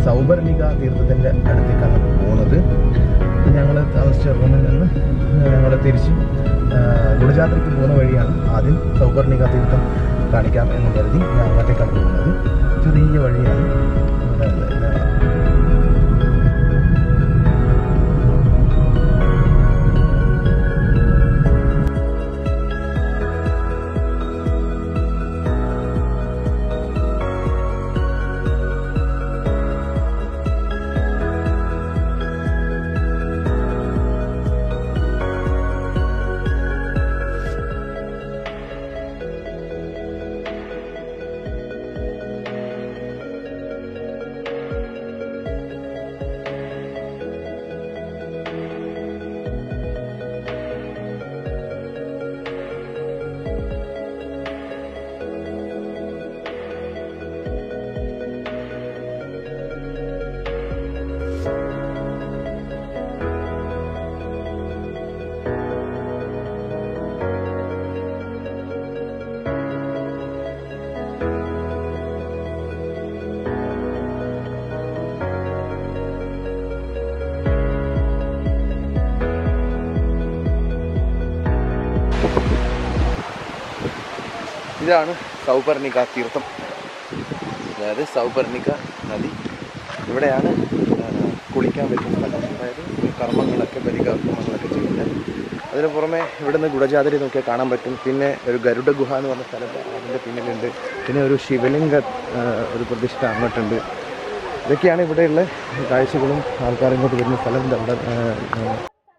സൗപർണിക തീർത്ഥത്തിൻ്റെ അടുത്തേക്കാണ് പോകുന്നത് ഞങ്ങൾ താമസിച്ച റൂമിൽ നിന്ന് ഞങ്ങൾ തിരിച്ച് ഗുഡജാത്രയ്ക്ക് പോകുന്ന വഴിയാണ് ആദ്യം സൗപർണിക തീർത്ഥം കാണിക്കാം എന്ന് കരുതി ഞാൻ അങ്ങോട്ടേക്കാണ് പോകുന്നത് ചെറിയ വഴിയാണ് ഇവിടെ ഇത് ഇതാണ് സൗപർണിക തീർത്ഥം അതായത് സൗപർണിക നദി ഇവിടെയാണ് ആ, കുളിക്കാൻ പറ്റുന്ന സ്ഥലം അതായത് ഈ കർമ്മങ്ങളൊക്കെ ബലികർമ്മങ്ങളൊക്കെ ചെയ്യുന്നത് അതിന് പുറമെ ഇവിടുന്ന് ഗുഡജാതിരി നോക്കിയാൽ കാണാൻ പറ്റും പിന്നെ ഒരു ഗരുഡ ഗുഹ എന്ന് പറഞ്ഞ സ്ഥലത്ത് അതിൻ്റെ പിന്നിലുണ്ട് പിന്നെ ഒരു ശിവലിംഗ ആ, ഒരു പ്രതിഷ്ഠ അങ്ങോട്ടുണ്ട് ഇതൊക്കെയാണ് ഇവിടെയുള്ള കാഴ്ചകളും ആൾക്കാർ ഇങ്ങോട്ട് വരുന്ന സ്ഥലം അവിടെ ആ, ആ,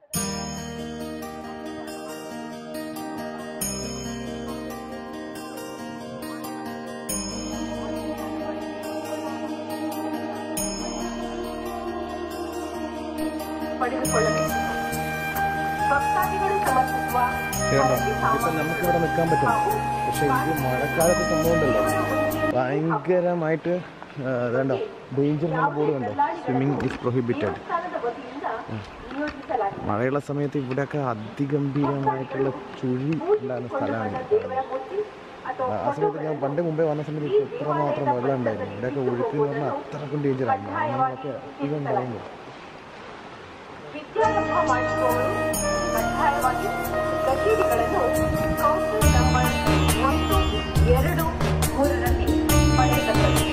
ಪಡೆದುಕೊಳ್ಳಬೇಕು ಭಕ್ತಾದಿಗಳು ಸಮರ್ಪಿಸುವ കേട്ടോ ഇതിപ്പം നമുക്കിവിടെ നിൽക്കാൻ പറ്റും പക്ഷേ ഇത് മഴക്കാലത്ത് സംഭവമുണ്ടല്ലോ ഭയങ്കരമായിട്ട് വേണ്ട ഡേഞ്ചർ എന്നുള്ള ബോർഡ് കണ്ടോ സ്വിമ്മിങ് ഈസ് പ്രൊഹിബിറ്റഡ് ದೇವಸ್ಥಾನದ ವತಿಯಿಂದ ನಿಯೋಜಿಸಲಾಗಿದೆ മഴയുള്ള സമയത്ത് ഇവിടെയൊക്കെ അതിഗംഭീരമായിട്ടുള്ള ചുഴി ഉണ്ടാകുന്ന സ്ഥലമാണ് ഇത് ದೇವರ ಮೂರ್ತಿ ಅಥವಾ ആ സമയത്ത് ഞാൻ പണ്ട് മുമ്പേ വന്ന സമയത്ത് ഇപ്പോൾ എത്ര മാത്രം വെള്ളം ഉണ്ടായിരുന്നു ഇവിടെയൊക്കെ ഒഴുക്ക് എന്ന് പറഞ്ഞാൽ അത്രക്കും ഡേഞ്ചറാണ് അങ്ങനെയൊക്കെ അധികം പറയുന്നത് ವಿದ್ಯಾರಂಭ ಮಾಡಿಸುವವರು ಕಡ್ಡಾಯವಾಗಿ ಕಚೇರಿಗಳನ್ನು ಕೌನ್ಸಿಲ್ ನಂಬರ್ ಒಂದು ಎರಡು ಮೂರರಲ್ಲಿ ಪಡೆಯತಕ್ಕದ್ದು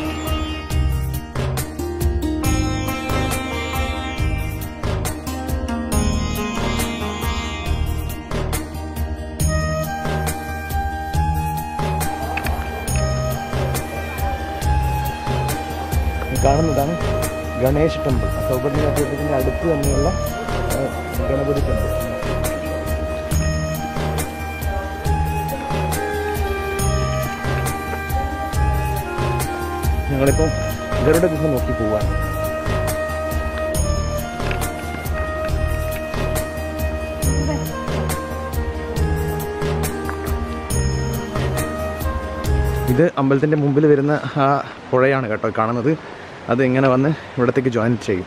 ഈ കാണുന്നതാണ് ഗണേശ് ടെമ്പിൾ സൗകര്യ തീർത്ഥത്തിൻ്റെ അടുത്ത് തന്നെയുള്ള ആ, ഗണപതി ടെമ്പിൾ ഞങ്ങളിപ്പോൾ ഗരുഡ ഗുഹ നോക്കി പോവാണ് ഇത് അമ്പലത്തിൻ്റെ മുമ്പിൽ വരുന്ന ആ പുഴയാണ് കേട്ടോ കാണുന്നത് അത് ഇങ്ങനെ വന്ന് ഇവിടത്തേക്ക് ജോയിൻ ചെയ്യും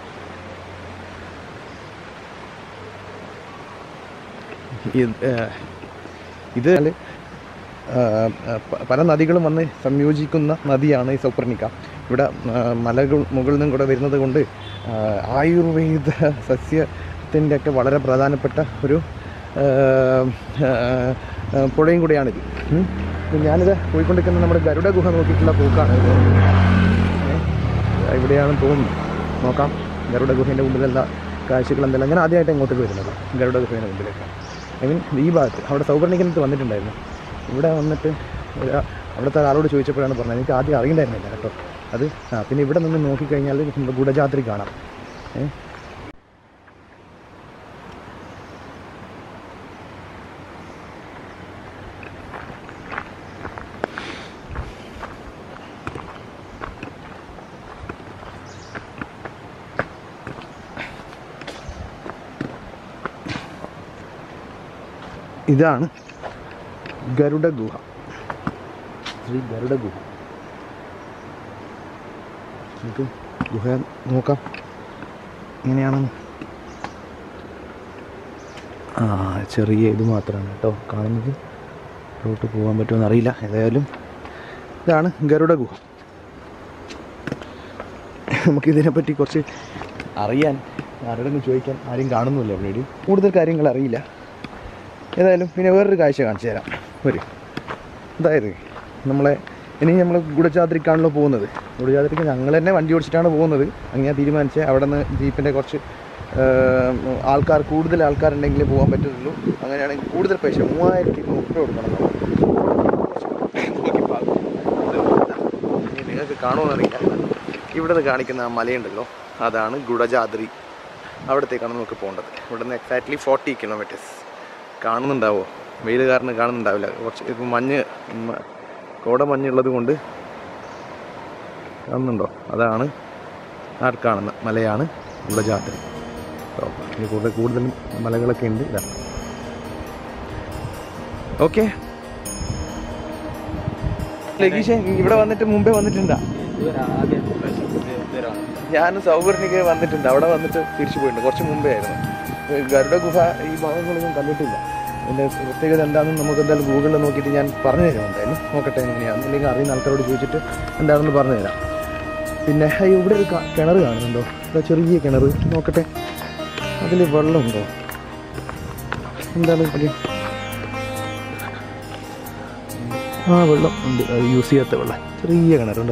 ഇത് ഏഹ്, ഇത് ഏഹ്, പ- പല നദികളും വന്ന് സംയോജിക്കുന്ന നദിയാണ് ഈ സൗപർണിക ഇവിടെ ഏഹ്, മലകൾ മുകളിൽ നിന്നും കൂടെ വരുന്നത് കൊണ്ട് ഏഹ്, ആയുർവേദ സസ്യത്തിൻ്റെ ഒക്കെ വളരെ പ്രധാനപ്പെട്ട ഒരു ഏഹ്, ഏഹ്, ഏഹ്, പുഴയും കൂടിയാണിത് ഉം. ഇപ്പം ഞാനിത് പോയിക്കൊണ്ടിരിക്കുന്ന നമ്മുടെ ഗരുഡ ഗുഹ നോക്കിയിട്ടുള്ള പോക്കാണ് ഇത് ഏഹ്, ഇവിടെയാണ് തോന്നുന്നു നോക്കാം ഗരുഡ ഗുഹേൻ്റെ മുമ്പിലുള്ള കാഴ്ചകൾ എന്തെല്ലാം ഞാൻ ആദ്യമായിട്ട് ഇങ്ങോട്ടേക്ക് വരുന്നത് ഗരുഡ ഗുഹേൻ്റെ മുമ്പിലേക്ക് ഐ മീൻ ഈ ഭാഗത്ത് അവിടെ സൗപർണിക്കനത്ത് വന്നിട്ടുണ്ടായിരുന്നു ഇവിടെ വന്നിട്ട് ഒരു അവിടുത്തെ ആളോട് ചോദിച്ചപ്പോഴാണ് പറഞ്ഞത് എനിക്ക് ആദ്യം അറിയണ്ടായിരുന്നില്ല കേട്ടോ അത് ആ പിന്നെ ഇവിടെ നിന്ന് നോക്കിക്കഴിഞ്ഞാൽ നമ്മുടെ ഗുഡജാത്രി കാണാം ഏ ഇതാണ് ഗരുഡ ഗുഹ ശ്രീ ഗരുഡ ഗുഹ നമുക്ക് ഗുഹ നോക്കാം എങ്ങനെയാണെന്ന് ആ ചെറിയ ഇത് മാത്രമാണ് കേട്ടോ കാണുന്നത് റോട്ട് പോകാൻ പറ്റുമെന്ന് അറിയില്ല ഏതായാലും ഇതാണ് ഗരുഡ ഗുഹ നമുക്ക് ഇതിനെപ്പറ്റി കുറച്ച് അറിയാൻ ആരോടെങ്കിലും ചോദിക്കാൻ ആരും കാണുന്നില്ല എവിടെയും കൂടുതൽ കാര്യങ്ങൾ അറിയില്ല ഏതായാലും പിന്നെ വേറൊരു കാഴ്ച കാണിച്ചു തരാം വരും അതായത് നമ്മളെ ഇനി നമ്മൾ ഗുഡജാദ്രിക്കാണല്ലോ പോകുന്നത് ഗുഡജാദ്രിക്ക് ഞങ്ങൾ തന്നെ വണ്ടി ഓടിച്ചിട്ടാണ് പോകുന്നത് അങ്ങനെ തീരുമാനിച്ചത് അവിടെ നിന്ന് ജീപ്പിൻ്റെ കുറച്ച് ഏം, ആൾക്കാർ കൂടുതൽ ആൾക്കാരുണ്ടെങ്കിലേ പോകാൻ പറ്റുള്ളൂ അങ്ങനെയാണെങ്കിൽ കൂടുതൽ പൈസ മൂവായിരത്തി ഇരുന്നൂറ് രൂപ കൊടുക്കണം നമ്മൾ ഇനി നിങ്ങൾക്ക് കാണുമെന്നറിയില്ല ഇവിടെ നിന്ന് കാണിക്കുന്ന ആ മലയുണ്ടല്ലോ അതാണ് ഗുഡജാദ്രി അവിടത്തേക്കാണ് നമുക്ക് പോകേണ്ടത് ഇവിടെ നിന്ന് എക്സാക്ട്ലി ഫോർട്ടി കിലോമീറ്റേഴ്സ് കാണുന്നുണ്ടാവോ വെയിൽ കാരണം കാണുന്നുണ്ടാവില്ല കുറച്ച് ഇപ്പം മഞ്ഞ് മ- കോട മഞ്ഞുള്ളത് കൊണ്ട് കാണുന്നുണ്ടോ അതാണ് ആ കാണുന്ന മലയാണ് ഗുഡജാദ്രി കേട്ടോ ഇനി കൂടുതൽ കൂടുതലും മലകളൊക്കെ ഉണ്ട് ഇതാ ഓക്കെ ലഗീഷ് ഇവിടെ വന്നിട്ട് മുമ്പേ വന്നിട്ടുണ്ടാ ഞാൻ സൗകര്യനിക്ക് വന്നിട്ടുണ്ട് അവിടെ വന്നിട്ട് തിരിച്ചു പോയിട്ടുണ്ട് കുറച്ച് മുമ്പേ ആയിരുന്നു ഏ, ഗരുഡ ഗുഹ ഈ ഭാഗങ്ങളൊന്നും കണ്ടിട്ടില്ല എൻ്റെ പ്രത്യേകത എന്താണെന്ന് നമുക്ക് എന്തായാലും ഗൂഗിളിൽ നോക്കിയിട്ട് ഞാൻ പറഞ്ഞു തരാം എന്തായാലും നോക്കട്ടെ എങ്ങനെയാണ് അല്ലെങ്കിൽ അറിയുന്ന ആൾക്കാരോട് ചോദിച്ചിട്ട് എന്താണെന്ന് പറഞ്ഞു തരാം പിന്നെ അയ്യോ, ഇവിടെ ഒരു ക- കിണർ കാണുന്നുണ്ടോ ഇതാ ചെറിയ കിണർ നോക്കട്ടെ അതിൽ വെള്ളമുണ്ടോ എന്താണ് ഇതിൽ ആ വെള്ളം ഉണ്ട് യൂസ് ചെയ്യാത്ത വെള്ളം ചെറിയ കിണറുണ്ടോ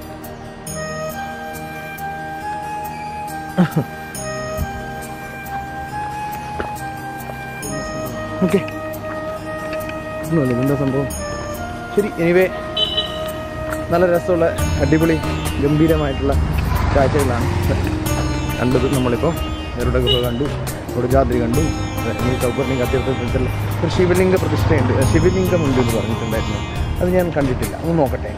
ഓക്കെ ഒന്നുമില്ല ഇതെന്താ സംഭവം ശരി എനിവേ നല്ല രസമുള്ള അടിപൊളി ഗംഭീരമായിട്ടുള്ള കാഴ്ചകളാണ് കണ്ടത് നമ്മളിപ്പോൾ ഗരുഡ ഗുഹ കണ്ടു കൊടുജാദ്രി കണ്ടു ഇനി സൗപർണിക തീർത്ഥത്തിൽ ഒരു ശിവലിംഗ പ്രതിഷ്ഠയുണ്ട് ശിവലിംഗമുണ്ട് എന്ന് പറഞ്ഞിട്ടുണ്ടായിരുന്നു അത് ഞാൻ കണ്ടിട്ടില്ല ഒന്ന് നോക്കട്ടെ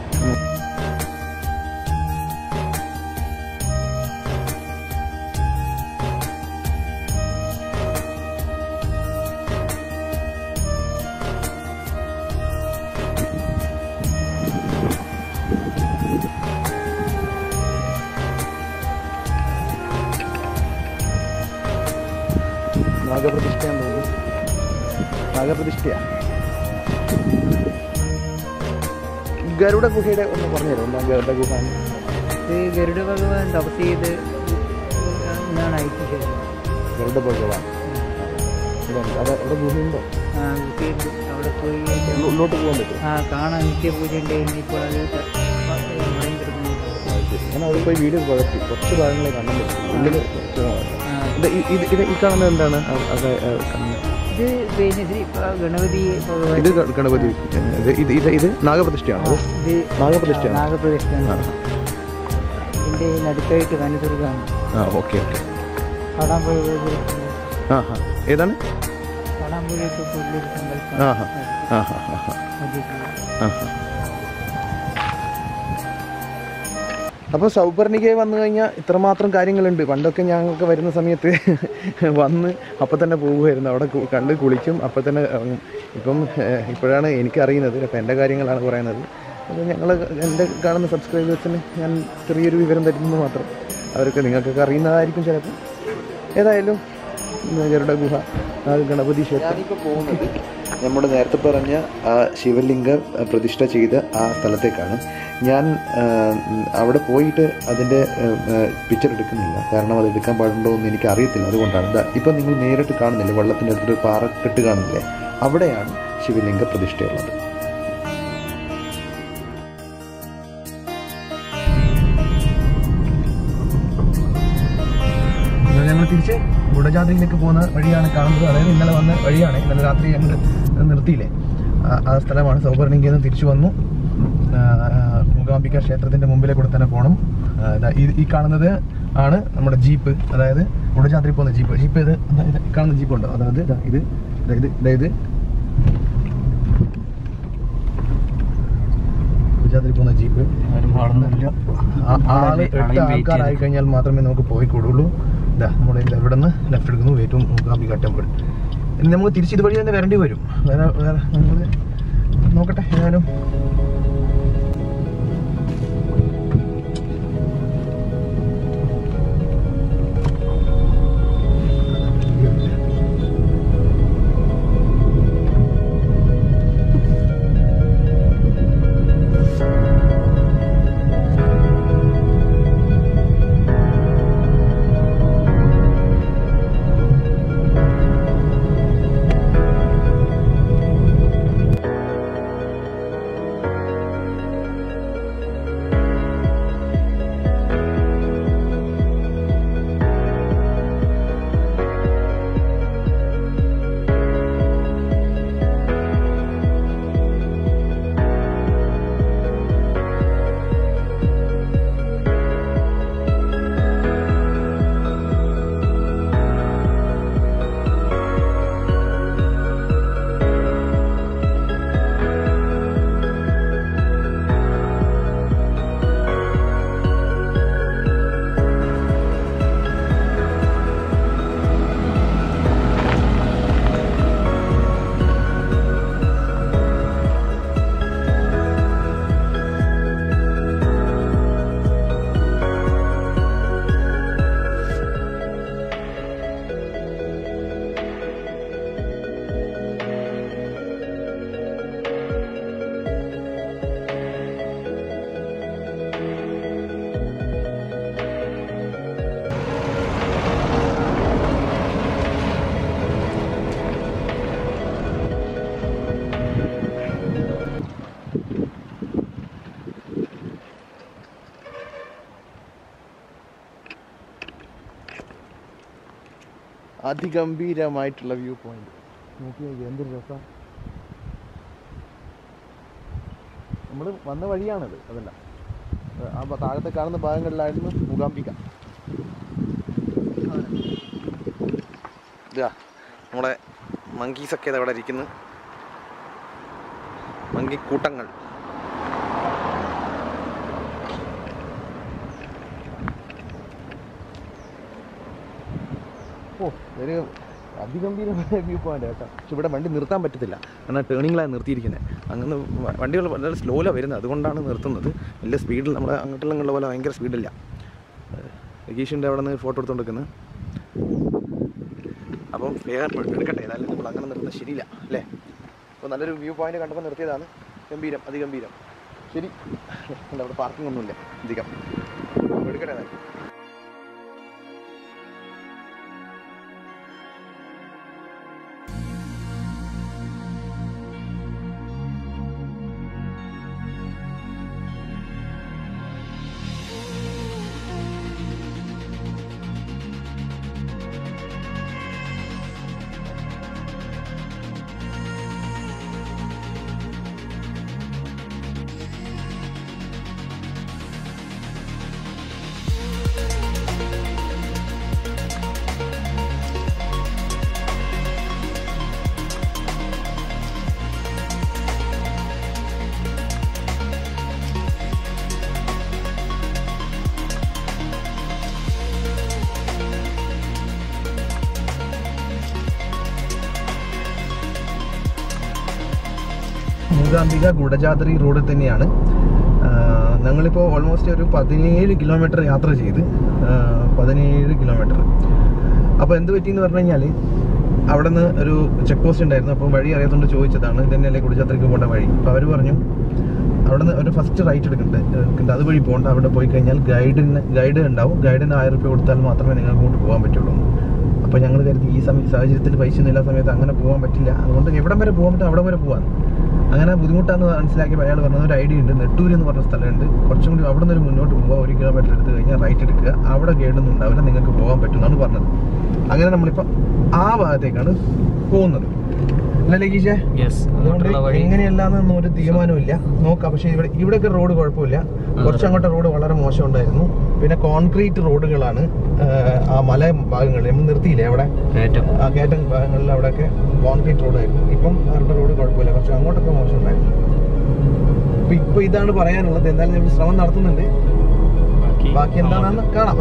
നാഗപ്രതിഷ്ഠയാന്ന് തോന്നുന്നു നാഗപ്രതിഷ്ഠയാ ഗരുഡ ഗുഹയുടെ ഒന്ന് പറഞ്ഞുതരാം എന്താ ഗരുഡ ഗുഹ എന്ന്? ഇത് ഗരുഡ ഭഗവാൻ തപസ് ചെയ്ത് എന്നാണ് ഐതിഹ്യം ഗരുഡ ഭഗവാൻ ഇതുണ്ട്. അത് അവിടെ ഗുഹയുണ്ടോ ആ, കുട്ടിയുണ്ട്. അവിടെ പോയി ഉള്ളോ- ഉള്ളോട്ട് പോകാൻ പറ്റും ആ കാണാൻ നിത്യപൂജ ഉണ്ട് ഇപ്പോൾ അത് ത- മുടങ്ങി കിടക്കുന്നു ഞാൻ അവിടെ പോയി വീഡിയോ കുഴപ്പി കുറച്ച് ഭാഗങ്ങളെ കാണാൻ പറ്റും ഉള്ളിൽ കുറച്ച് ഭാഗം. ആ, ഇത് ഈ- ഇത് ഇത് ഈ കാണുന്നത് എന്താണ് അത് അത് കാണുന്നത്? ഇത് പിന്നെ ശ്രീ ആ, ഗണപതി ഭഗവാൻ ഇത് ഗ- ഗണപതി ഇത് ഇത് ഇത് ഇത് നാഗപ്രതിഷ്ഠയാണോ ആ, ഇത് നാഗപ്രതിഷ്ഠയാണ് നാഗപ്രതിഷ്ഠയാണ് ആ. ഇതിൻ്റെ നടുക്കായിട്ട് വനദുർഗാണ് ആ ഓക്കെ ഓക്കെ കാണാൻ പോയി ആ ഹാ ഏതാണ് കാണാൻ പോയിട്ട് പുള്ളിയൊരു സങ്കല്പം ആ ഹാ ആ ഹാ ആ ഹാ ആ ഹാ അപ്പോൾ സൗപർണികയെ വന്നു കഴിഞ്ഞാൽ ഇത്രമാത്രം കാര്യങ്ങളുണ്ട് പണ്ടൊക്കെ ഞങ്ങൾക്ക് വരുന്ന സമയത്ത് വന്ന് അപ്പം തന്നെ പോകുമായിരുന്നു അവിടെ കു- കണ്ട് കുളിക്കും അപ്പം തന്നെ ഇറങ്ങും ഇപ്പം ഏഹ്, ഇപ്പോഴാണ് എനിക്കറിയുന്നത് അപ്പം എൻ്റെ കാര്യങ്ങളാണ് പറയുന്നത് അപ്പോൾ ഞങ്ങൾ എൻ്റെ കാണുന്ന സബ്സ്ക്രൈബേഴ്സിന് ഞാൻ ചെറിയൊരു വിവരം തരുന്നത് മാത്രം അവർക്ക് നിങ്ങൾക്കൊക്കെ അറിയുന്നതായിരിക്കും ചിലപ്പോൾ ഏതായാലും ഗരുഡ ഗുഹ ആ ഗണപതി ക്ഷേത്രം ഞാനിപ്പോൾ പോകുന്നത് നമ്മൾ നേരത്തെ പറഞ്ഞ ആ ശിവലിംഗ പ്രതിഷ്ഠ ചെയ്ത ആ സ്ഥലത്തേക്കാണ് ഞാൻ ആ, അവിടെ പോയിട്ട് അതിൻ്റെ പിക്ചർ എടുക്കുന്നില്ല കാരണം അത് എടുക്കാൻ പാടുണ്ടോ എന്ന് എനിക്ക് അറിയത്തില്ല അതുകൊണ്ടാണ് ദാ ഇപ്പം നിങ്ങൾ നേരിട്ട് കാണുന്നില്ലേ വെള്ളത്തിൻ്റെ അടുത്തൊരു പാറക്കെട്ട് കാണുന്നില്ലേ അവിടെയാണ് ശിവലിംഗ പ്രതിഷ്ഠയുള്ളത് ഞങ്ങൾ തിരിച്ച് ഗുഡജാദ്രിയിലേക്ക് പോകുന്ന വഴിയാണ് കാണുന്നത് അതായത് ഇന്നലെ വന്ന വഴിയാണ് ഇന്നലെ രാത്രി ഞങ്ങൾ നിർത്തിയില്ലേ ആ- ആ സ്ഥലമാണ് സൗപർണികയിൽ നിന്ന് തിരിച്ചു വന്നു ആ, മൂകാംബിക ക്ഷേത്രത്തിന്റെ മുമ്പിലെ കൂടെ തന്നെ പോകണം ആ, ദാ ഈ ഈ കാണുന്നത് ആണ് നമ്മുടെ ജീപ്പ് അതായത് ഗുഡജാദ്രി പോകുന്ന ജീപ്പ് ജീപ്പ് ഇത് ദാ ഇത് ഈ കാണുന്ന ജീപ്പ് ഉണ്ട് അതായത് ദാ ഇത് ദാ ഇത് ദാ ഇത് ഗുജറാത്തിൽ പോകുന്ന ജീപ്പ് ആ- ആള് എട്ട് ആൾക്കാരായി കഴിഞ്ഞാൽ മാത്രമേ നമുക്ക് പോയി കൂടുള്ളൂ ഇതാ നമ്മുടെ ഇവിടെ നിന്ന് ലെഫ്റ്റ് എടുക്കുന്നു ഏറ്റവും മൂകാംബിക ടെമ്പിൾ ഇനി നമുക്ക് തിരിച്ച് ഇതുവഴി തന്നെ വരേണ്ടി വരും വേറെ വേറെ നമ്മള് നോക്കട്ടെ ഏതായാലും അതിഗംഭീരമായിട്ടുള്ള വ്യൂ പോയിന്റ് നോക്കി എന്തൊരു രസം നമ്മൾ വന്ന വഴിയാണത് അതല്ല ആ ബ- താഴത്തെ കാണുന്ന ഭാഗങ്ങളിലായിരുന്നു മൂകാംബിക ഇതാ നമ്മുടെ മങ്കീസൊക്കെ ഇതാ ഇവിടെ ഇരിക്കുന്നു മങ്കിക്കൂട്ടങ്ങൾ ഓ ഒരു അതിഗംഭീരമായ വ്യൂ പോയിന്റ് കേട്ടോ പക്ഷെ ഇവിടെ വണ്ടി നിർത്താൻ പറ്റത്തില്ല കാരണം ടേണിങ്ങിലാണ് നിർത്തിയിരിക്കുന്നത് അങ്ങനെ വ- വണ്ടികൾ വളരെ സ്ലോയിലാണ് വരുന്നത് അതുകൊണ്ടാണ് നിർത്തുന്നത് വലിയ സ്പീഡിൽ നമ്മുടെ അങ്ങോട്ടുള്ള ഇങ്ങോട്ടുള്ള പോലെ ഭയങ്കര സ്പീഡില്ല രഗീഷിൻ്റെ അവിടെ നിന്ന് ഫോട്ടോ എടുത്തുകൊണ്ടിരിക്കുന്നത് അപ്പം വേഗം എടുക്കട്ടെ ഏതായാലും നമ്മൾ അങ്ങനെ നിർത്തുന്നത് ശരിയില്ല അല്ലേ അപ്പോൾ നല്ലൊരു വ്യൂ പോയിന്റ് കണ്ടപ്പോൾ നിർത്തിയതാണ് ഗംഭീരം അതിഗംഭീരം ശരി ഉണ്ട് അവിടെ പാർക്കിംഗ് ഒന്നുമില്ല അധികം അപ്പോൾ എടുക്കട്ടെ ഏതായാലും മൂകാംബിക ഗുഡജാദ്രി റോഡിൽ തന്നെയാണ് ആഹ് ഞങ്ങളിപ്പോൾ ഓൾമോസ്റ്റ് ഒരു പതിനേഴ് കിലോമീറ്റർ യാത്ര ചെയ്ത് ആഹ് പതിനേഴ് കിലോമീറ്റർ അപ്പോൾ എന്ത് പറ്റിയെന്ന് പറഞ്ഞു കഴിഞ്ഞാൽ അവിടെ നിന്ന് ഒരു ചെക്ക് പോസ്റ്റ് ഉണ്ടായിരുന്നു അപ്പോൾ വഴി അറിയാത്തതുകൊണ്ട് ചോദിച്ചതാണ് ഇതന്നെയല്ലേ ഗുഡജാദ്രിക്ക് പോകേണ്ട വഴി അപ്പോൾ അവർ പറഞ്ഞു അവിടെ നിന്ന് ഒരു ഫസ്റ്റ് റൈറ്റ് എടുക്കുന്നുണ്ട് എടുക്കുന്നുണ്ട് അതുവഴി പോകണ്ട അവിടെ പോയി കഴിഞ്ഞാൽ ഗൈഡിന് ഗൈഡ് ഉണ്ടാവും ഗൈഡിന് ആയിരം രൂപ കൊടുത്താൽ മാത്രമേ നിങ്ങൾക്ക് അങ്ങോട്ട് പോകാൻ പറ്റുള്ളൂ അപ്പോൾ ഞങ്ങൾ കരുതി ഈ സമയ സാഹചര്യത്തിൽ പൈസ ഒന്നും ഇല്ലാത്ത സമയത്ത് അങ്ങനെ പോകാൻ പറ്റില്ല അതുകൊണ്ട് എവിടം വരെ പോകാൻ പറ്റും അവിടെ വരെ പോകാൻ അങ്ങനെ ബുദ്ധിമുട്ടാന്ന് മനസ്സിലാക്കിയപ്പോൾ അയാൾ പറഞ്ഞത് ഒരു ഐഡിയ ഉണ്ട് നെട്ടൂർ എന്ന് പറഞ്ഞ സ്ഥലമുണ്ട് കുറച്ചും കൂടി അവിടെ നിന്ന് ഒരു മുന്നോട്ട് പോകുമ്പോൾ ഒരു കിലോമീറ്റർ എടുത്ത് കഴിഞ്ഞാൽ റൈറ്റ് എടുക്കുക അവിടെ ഗൈഡൊന്നും ഉണ്ടാവില്ല നിങ്ങൾക്ക് പോകാൻ പറ്റുമെന്നാണ് പറഞ്ഞത് അങ്ങനെ നമ്മളിപ്പോൾ ആ ഭാഗത്തേക്കാണ് പോകുന്നത് അല്ല ലഗീഷേ യെസ് അതുകൊണ്ട് എങ്ങനെയല്ലാന്നൊന്നും ഒരു തീരുമാനമില്ല നോക്കാം പക്ഷേ ഇവിടെ ഇവിടെയൊക്കെ റോഡ് കുഴപ്പമില്ല കുറച്ച് അങ്ങോട്ട് റോഡ് വളരെ മോശം ഉണ്ടായിരുന്നു പിന്നെ കോൺക്രീറ്റ് റോഡുകളാണ് ആഹ്, ആ മല ഭാഗങ്ങളിൽ നമ്മൾ നിർത്തിയില്ലേ അവിടെ ഏറ്റവും ആ കയറ്റം ഭാഗങ്ങളിൽ അവിടെയൊക്കെ കോൺക്രീറ്റ് റോഡായിരുന്നു ഇപ്പം അവരുടെ റോഡ് കുഴപ്പമില്ല കുറച്ച് അങ്ങോട്ടൊക്കെ മോശം ഉണ്ടായിരുന്നു അപ്പൊ ഇപ്പൊ ഇതാണ് പറയാനുള്ളത് എന്തായാലും നമ്മൾ ശ്രമം നടത്തുന്നുണ്ട് ബാക്കി എന്താണെന്ന് കാണാം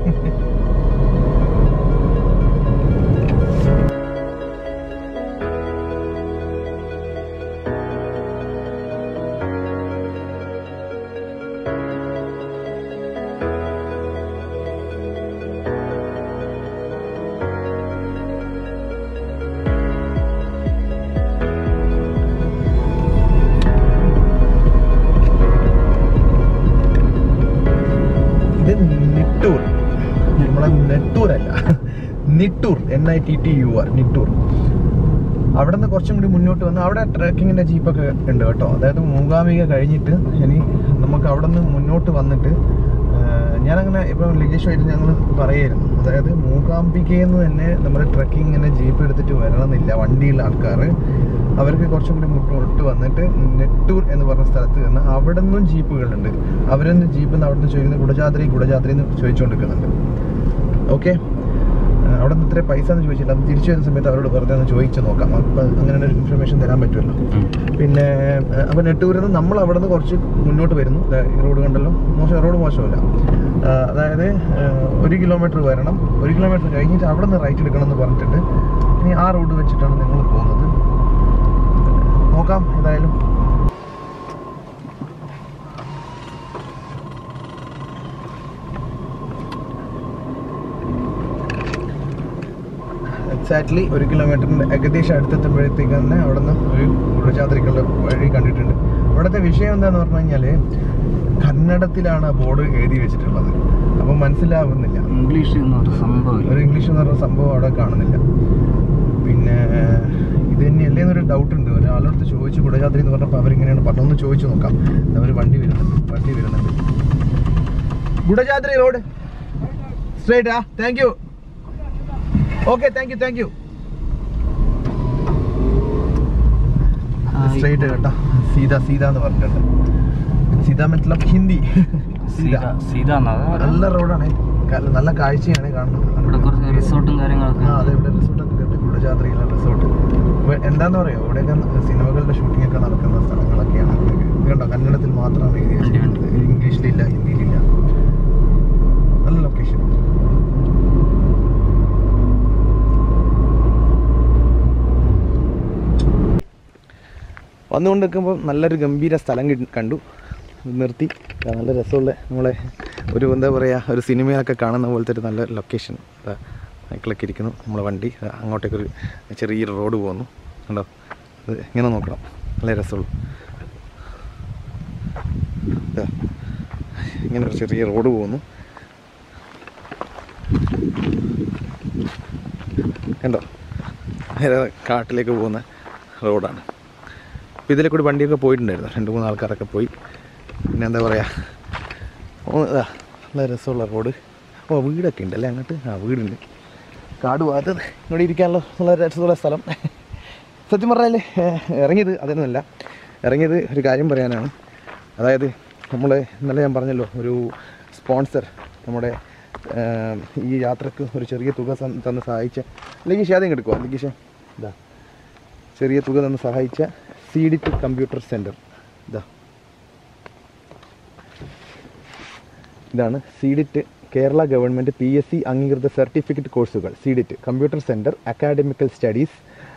ഇത് നിട്ടൂർ നമ്മളെ നെട്ടൂരല്ല Nittur N I T T U R Nittur അവിടെ നിന്ന് കുറച്ചും കൂടി മുന്നോട്ട് വന്ന് അവിടെ ട്രക്കിങ്ങിന്റെ ജീപ്പൊക്കെ ഉണ്ട് കേട്ടോ അതായത് മൂകാംബിക കഴിഞ്ഞിട്ട് ഇനി നമുക്ക് അവിടെ നിന്ന് മുന്നോട്ട് വന്നിട്ട് ആ, ഞാനങ്ങനെ ഇപ്പം ലഗേഷുമായിട്ട് ഞങ്ങൾ പറയായിരുന്നു അതായത് മൂകാംബികയിൽ നിന്ന് തന്നെ നമ്മൾ ട്രക്കിങ്ങിന് ജീപ്പ് എടുത്തിട്ട് വരണമെന്നില്ല വണ്ടിയുള്ള ആൾക്കാർ അവർക്ക് കുറച്ചും കൂടി മുന്നോട്ട് വന്നിട്ട് നെട്ടൂർ എന്ന് പറഞ്ഞ സ്ഥലത്ത് നിന്ന് അവിടെ നിന്നും ജീപ്പുകളുണ്ട് അവരൊന്ന് ജീപ്പ് നിന്ന് അവിടെ നിന്ന് ചോദിക്കുന്നത് കുടജാദ്രി കുടജാദ്രി എന്ന് ചോദിച്ചുകൊണ്ടിരിക്കുന്നുണ്ട് ഓക്കെ അവിടെ നിന്ന് ഇത്ര പൈസ എന്ന് ചോദിച്ചില്ല അപ്പം തിരിച്ചു വരുന്ന സമയത്ത് അവരോട് വെറുതെ ഒന്ന് ചോദിച്ചു നോക്കാം അപ്പം അങ്ങനെ ഒരു ഇൻഫർമേഷൻ തരാൻ പറ്റുമല്ലോ പിന്നെ ഏഹ്, അപ്പോൾ നെട്ടൂരിൽ നിന്ന് നമ്മൾ അവിടെ നിന്ന് കുറച്ച് മുന്നോട്ട് വരുന്നു ദേ ഈ റോഡ് കണ്ടല്ലോ മോശം റോഡ് മോശമല്ല ആഹ്, അതായത് ഏഹ്, ഒരു കിലോമീറ്റർ വരണം ഒരു കിലോമീറ്റർ കഴിഞ്ഞിട്ട് അവിടെ നിന്ന് റൈറ്റ് എടുക്കണം എന്ന് പറഞ്ഞിട്ടുണ്ട് ഇനി ആ റോഡ് വെച്ചിട്ടാണ് നിങ്ങൾ പോകുന്നത് നോക്കാം ഏതായാലും എക്സാക്ട്ലി ഒരു കിലോമീറ്ററിൻ്റെ ഏകദേശം അടുത്തെത്തുമ്പോഴത്തേക്ക് തന്നെ അവിടെ നിന്ന് ഒരു കുടജാദ്രിക്കുള്ള വഴി കണ്ടിട്ടുണ്ട് അവിടുത്തെ വിഷയം എന്താന്ന് പറഞ്ഞു കഴിഞ്ഞാൽ കന്നഡത്തിലാണ് ആ ബോർഡ് എഴുതി വെച്ചിട്ടുള്ളത് അപ്പം മനസ്സിലാവുന്നില്ല ഇംഗ്ലീഷ് എന്ന് പറഞ്ഞ സംഭവം ഒരു ഇംഗ്ലീഷ് എന്ന് പറഞ്ഞ സംഭവം അവിടെ കാണുന്നില്ല പിന്നെ ഇത് തന്നെയല്ലേ എന്നൊരു ഡൗട്ട് ഉണ്ട് ഒരാളടുത്ത് ചോദിച്ചു കുടജാദ്രി എന്ന് പറഞ്ഞപ്പോൾ അവരിങ്ങനെയാണ് പറഞ്ഞൊന്ന് ചോദിച്ചു നോക്കാം അവർ വണ്ടി വരുന്നുണ്ട് വണ്ടി വരുന്നുണ്ട് ഗുഡജാദ്രി റോഡ് സ്ട്രേറ്റ് ആ thank you okay thank you thank you straight കേട്ടോ സീത സീത എന്ന് പറഞ്ഞിട്ടുണ്ട് സീത മത്ലബ് ഹിന്ദി സീത സീത നല്ല റോഡാണ് ക- നല്ല കാഴ്ചയാണ് കാണുന്നത് ഇവിടെ കുറച്ച് റിസോർട്ടും കാര്യങ്ങളൊക്കെ ആ അതെ ഇവിടെ റിസോർട്ടൊക്കെ ഉണ്ട് കുടജാദ്രിയിലെ റിസോർട്ട് ഇവ- എന്താന്ന് പറയുക ഇവിടെയൊക്കെ സിനിമകളുടെ ഷൂട്ടിംഗ് ഒക്കെ നടക്കുന്ന സ്ഥലങ്ങളൊക്കെയാണ് ഇത് കണ്ടോ കന്നഡത്തിൽ മാത്രമാണ് എഴുതി വെച്ചിട്ടുള്ളത്. ഇംഗ്ലീഷിലില്ല ഹിന്ദിയിലില്ല നല്ല ലൊക്കേഷൻ വന്നുകൊണ്ട് നിൽക്കുമ്പോൾ നല്ലൊരു ഗംഭീര സ്ഥലം കിട്ടി- കണ്ടു നിർത്തി ആ, നല്ല രസമുള്ള നമ്മളെ ഒരു എന്താ പറയുക ഒരു സിനിമയൊക്കെ കാണുന്ന പോലത്തെ ഒരു നല്ല ലൊക്കേഷൻ സൈക്കിളൊക്കെ ഇരിക്കുന്നു നമ്മളെ വണ്ടി ദാ അങ്ങോട്ടേക്കൊരു ചെറിയൊരു റോഡ് പോകുന്നു കണ്ടോ അത് ഇങ്ങനെ നോക്കണം നല്ല രസമുള്ളൂ ദാ, ഇങ്ങനെ ഒരു ചെറിയ റോഡ് പോകുന്നു കണ്ടോ നേരെ കാട്ടിലേക്ക് പോകുന്ന റോഡാണ് അപ്പോൾ ഇതിലെ കൂടി വണ്ടിയൊക്കെ പോയിട്ടുണ്ടായിരുന്നു രണ്ട് മൂന്ന് ആൾക്കാരൊക്കെ പോയി പിന്നെ എന്താ പറയുക ഓ ഇതാ നല്ല രസമുള്ള റോഡ് ഓ വീടൊക്കെ ഉണ്ടല്ലേ അങ്ങോട്ട് ആ വീടുണ്ട് കാട് ഭാഗത്ത് ഇവിടെ ഇരിക്കാനുള്ള നല്ല രസമുള്ള സ്ഥലം സത്യം പറഞ്ഞാൽ ഇറങ്ങിയത് അതൊന്നുമല്ല ഇറങ്ങിയത് ഒരു കാര്യം പറയാനാണ് അതായത് നമ്മൾ ഇന്നലെ ഞാൻ പറഞ്ഞല്ലോ ഒരു സ്പോൺസർ നമ്മുടെ ഏർ, ഈ യാത്രക്ക് ഒരു ചെറിയ തുക തന്ന് തന്ന് സഹായിച്ച അല്ലെങ്കിൽ ആദ്യം എടുക്കുക അല്ലെങ്കിൽ ഇതാ ചെറിയ തുക തന്ന് സഹായിച്ച സീഡിറ്റ് കമ്പ്യൂട്ടർ സെൻറ്റർ ഇതാ ഇതാണ് CDIT Kerala government P S C അംഗീകൃത സർട്ടിഫിക്കറ്റ് കോഴ്സുകൾ CDIT computer centre academical studies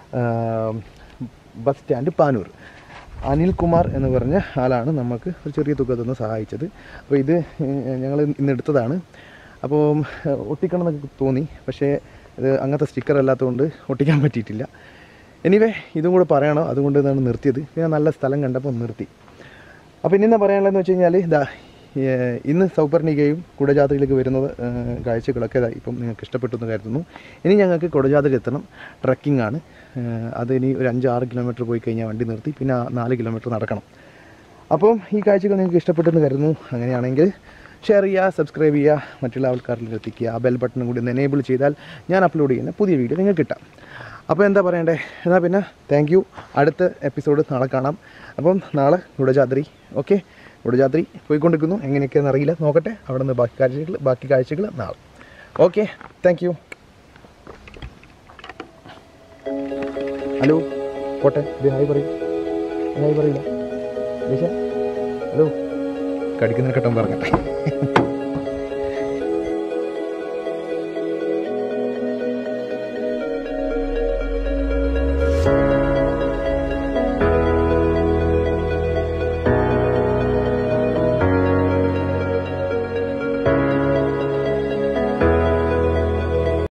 bus stand Panoor Anilkumar എന്ന് പറഞ്ഞ ആളാണ് നമുക്ക് ഒരു ചെറിയ തുക തന്ന് സഹായിച്ചത് അപ്പോൾ ഇത് ഞങ്ങൾ ഇന്ന് എടുത്തതാണ് അപ്പോൾ ഒട്ടിക്കണം എന്നൊക്കെ തോന്നി പക്ഷേ ഇത് അങ്ങനത്തെ സ്റ്റിക്കർ അല്ലാത്തതുകൊണ്ട് ഒട്ടിക്കാൻ പറ്റിയിട്ടില്ല എനിവേ ഇതും കൂടെ പറയണം അതുകൊണ്ട് ഇതാണ് നിർത്തിയത് പിന്നെ നല്ല സ്ഥലം കണ്ടപ്പോൾ നിർത്തി അപ്പോൾ ഇനി എന്താ പറയാനുള്ളതെന്ന് വെച്ച് കഴിഞ്ഞാൽ ഇതാ ഏഹ് ഇന്ന് സൗപർണികയും കുടജാത്രയിലേക്ക് വരുന്നത് ഏഹ് കാഴ്ചകളൊക്കെ ഇതാ ഇപ്പം നിങ്ങൾക്ക് ഇഷ്ടപ്പെട്ടു എന്ന് കരുതുന്നു ഇനി ഞങ്ങൾക്ക് കുടജാത്രയിൽ എത്തണം ട്രക്കിംഗ് ആണ് ഏഹ് അത് ഇനി ഒരു അഞ്ച് ആറ് കിലോമീറ്റർ പോയി കഴിഞ്ഞാൽ വണ്ടി നിർത്തി പിന്നെ ആ നാല് കിലോമീറ്റർ നടക്കണം അപ്പം ഈ കാഴ്ചകൾ നിങ്ങൾക്ക് ഇഷ്ടപ്പെട്ടെന്ന് കരുതുന്നു അങ്ങനെയാണെങ്കിൽ ഷെയർ ചെയ്യുക സബ്സ്ക്രൈബ് ചെയ്യുക മറ്റുള്ള ആൾക്കാരിലേക്ക് എത്തിക്കുക ആ ബെൽ ബട്ടൺ കൂടി ഒന്ന് എനേബിൾ ചെയ്താൽ ഞാൻ അപ്ലോഡ് ചെയ്യുന്ന പുതിയ വീഡിയോ നിങ്ങൾക്ക് കിട്ടാം അപ്പോൾ എന്താ പറയണ്ടേ എന്നാൽ പിന്നെ താങ്ക് യു അടുത്ത എപ്പിസോഡ് നാളെ കാണാം അപ്പം നാളെ ഗുഡജാത്രി ഓക്കെ ഗുഡജാത്രി പോയിക്കൊണ്ടിരിക്കുന്നു എങ്ങനെയൊക്കെയാണെന്ന് അറിയില്ല നോക്കട്ടെ അവിടെ നിന്ന് ബാക്കി കാഴ്ചകൾ ബാക്കി കാഴ്ചകൾ നാളെ ഓക്കെ താങ്ക് യു ഹലോ കോട്ടെ ഇത് ഹായ് പറയും ഹായ് പറയില്ല ദിശ ഹലോ കടിക്കുന്നതിന് കട്ടം പറഞ്ഞട്ടെ